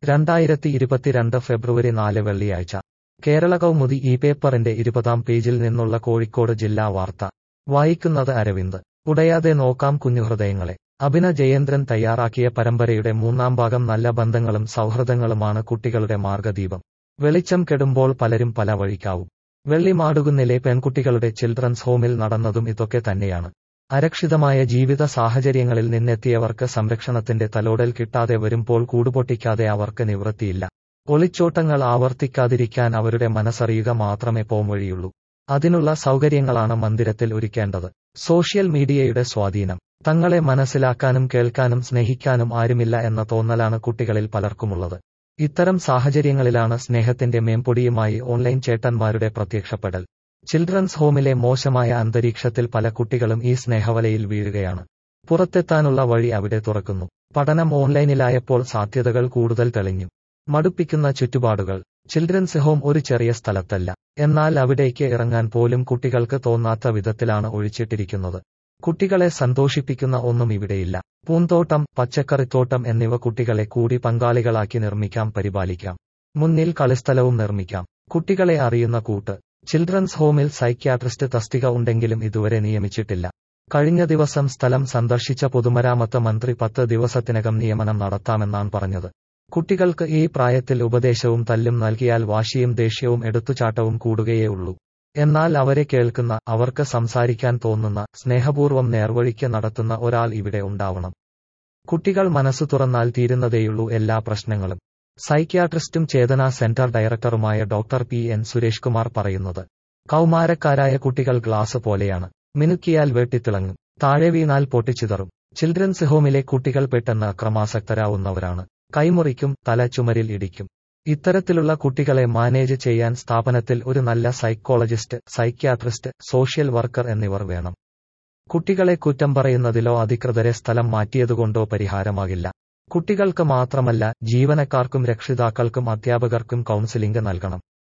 രണ്ടായിരത്തി ഇരുപത്തിരണ്ട് ഫെബ്രുവരി നാല് വെള്ളിയാഴ്ച കേരള കൗമുദി ഈ പേപ്പറിന്റെ ഇരുപതാം പേജിൽ നിന്നുള്ള കോഴിക്കോട് ജില്ലാ വാർത്ത വായിക്കുന്നത് അരവിന്ദ് ഉടയാതെ നോക്കാം കുഞ്ഞുഹൃദയങ്ങളെ അഭിന ജയേന്ദ്രൻ തയ്യാറാക്കിയ പരമ്പരയുടെ മൂന്നാം ഭാഗം നല്ല ബന്ധങ്ങളും സൗഹൃദങ്ങളുമാണ് കുട്ടികളുടെ മാർഗദീപം വെളിച്ചം കെടുമ്പോൾ പലരും പല വഴിക്കാവും വെള്ളിമാടുകുന്നിലെ പെൺകുട്ടികളുടെ ചിൽഡ്രൻസ് ഹോമിൽ നടന്നതും ഇതൊക്കെ തന്നെയാണ് അരക്ഷിതമായ ജീവിത സാഹചര്യങ്ങളിൽ നിന്നെത്തിയവർക്ക് സംരക്ഷണത്തിന്റെ തലോടൽ കിട്ടാതെ വരുമ്പോൾ കൂടുപൊട്ടിക്കാതെ അവർക്ക് നിവൃത്തിയില്ല ഒളിച്ചോട്ടങ്ങൾ ആവർത്തിക്കാതിരിക്കാൻ അവരുടെ മനസ്സറിയുക മാത്രമേ പോംവഴിയുള്ളൂ അതിനുള്ള സൗകര്യങ്ങളാണ് മന്ദിരത്തിൽ ഒരുക്കേണ്ടത് സോഷ്യൽ മീഡിയയുടെ സ്വാധീനം തങ്ങളെ മനസ്സിലാക്കാനും കേൾക്കാനും സ്നേഹിക്കാനും ആരുമില്ല എന്ന തോന്നലാണ് കുട്ടികളിൽ പലർക്കുമുള്ളത് ഇത്തരം സാഹചര്യങ്ങളിലാണ് സ്നേഹത്തിന്റെ മേമ്പൊടിയുമായി ഓൺലൈൻ ചേട്ടന്മാരുടെ പ്രത്യക്ഷപ്പെടൽ ചിൽഡ്രൻസ് ഹോമിലെ മോശമായ അന്തരീക്ഷത്തിൽ പല കുട്ടികളും ഈ സ്നേഹവലയിൽ വീഴുകയാണ് പുറത്തെത്താനുള്ള വഴി അവിടെ തുറക്കുന്നു പഠനം ഓൺലൈനിലായപ്പോൾ സാധ്യതകൾ കൂടുതൽ തെളിഞ്ഞു മടുപ്പിക്കുന്ന ചുറ്റുപാടുകൾ ചിൽഡ്രൻസ് ഹോം ഒരു ചെറിയ സ്ഥലത്തല്ല എന്നാൽ അവിടേക്ക് ഇറങ്ങാൻ പോലും കുട്ടികൾക്ക് തോന്നാത്ത വിധത്തിലാണ് ഒഴിച്ചിട്ടിരിക്കുന്നത് കുട്ടികളെ സന്തോഷിപ്പിക്കുന്ന ഒന്നും ഇവിടെയില്ല പൂന്തോട്ടം പച്ചക്കറിത്തോട്ടം എന്നിവ കുട്ടികളെ കൂടി പങ്കാളികളാക്കി നിർമ്മിക്കാം പരിപാലിക്കാം മുന്നിൽ കളിസ്ഥലവും നിർമ്മിക്കാം കുട്ടികളെ അറിയുന്ന കൂട്ട് ചിൽഡ്രൻസ് ഹോമിൽ സൈക്യാട്രിസ്റ്റ് തസ്തിക ഉണ്ടെങ്കിലും ഇതുവരെ നിയമിച്ചിട്ടില്ല കഴിഞ്ഞ ദിവസം സ്ഥലം സന്ദർശിച്ച പൊതുമരാമത്ത് മന്ത്രി പത്ത് ദിവസത്തിനകം നിയമനം നടത്താമെന്നാണ് പറഞ്ഞത് കുട്ടികൾക്ക് ഈ പ്രായത്തിൽ ഉപദേശവും തല്ലും നൽകിയാൽ വാശിയും ദേഷ്യവും എടുത്തുചാട്ടവും കൂടുകയേ ഉള്ളൂ എന്നാൽ അവരെ കേൾക്കുന്ന അവർക്ക് സംസാരിക്കാൻ തോന്നുന്ന സ്നേഹപൂർവ്വം നേർവഴിക്ക് നടത്തുന്ന ഒരാൾ ഇവിടെ ഉണ്ടാവണം കുട്ടികൾ മനസ്സു തുറന്നാൽ തീരുന്നതേയുള്ളൂ എല്ലാ പ്രശ്നങ്ങളും സൈക്യാട്രിസ്റ്റും ചേതന സെന്റർ ഡയറക്ടറുമായ doctor P N Suresh Kumar പറയുന്നത് കൗമാരക്കാരായ കുട്ടികൾ ഗ്ലാസ് പോലെയാണ് മിനുക്കിയാൽ വെട്ടിത്തിളങ്ങും താഴെ വീണാൽ പൊട്ടിച്ചിതറും ചിൽഡ്രൻസ് ഹോമിലെ കുട്ടികൾ പെട്ടെന്ന് അക്രമാസക്തരാവുന്നവരാണ് കൈമുറിക്കും തല ചുമരിൽ ഇടിക്കും ഇത്തരത്തിലുള്ള കുട്ടികളെ മാനേജ് ചെയ്യാൻ സ്ഥാപനത്തിൽ ഒരു നല്ല സൈക്കോളജിസ്റ്റ് സൈക്യാട്രിസ്റ്റ് സോഷ്യൽ വർക്കർ എന്നിവർ വേണം കുട്ടികളെ കുറ്റം പറയുന്നതിലോ അധികൃതരെ സ്ഥലം മാറ്റിയതുകൊണ്ടോ പരിഹാരമാകില്ല കുട്ടികൾക്ക് മാത്രമല്ല ജീവനക്കാർക്കും രക്ഷിതാക്കൾക്കും അധ്യാപകർക്കും കൗൺസിലിംഗ് നൽകണം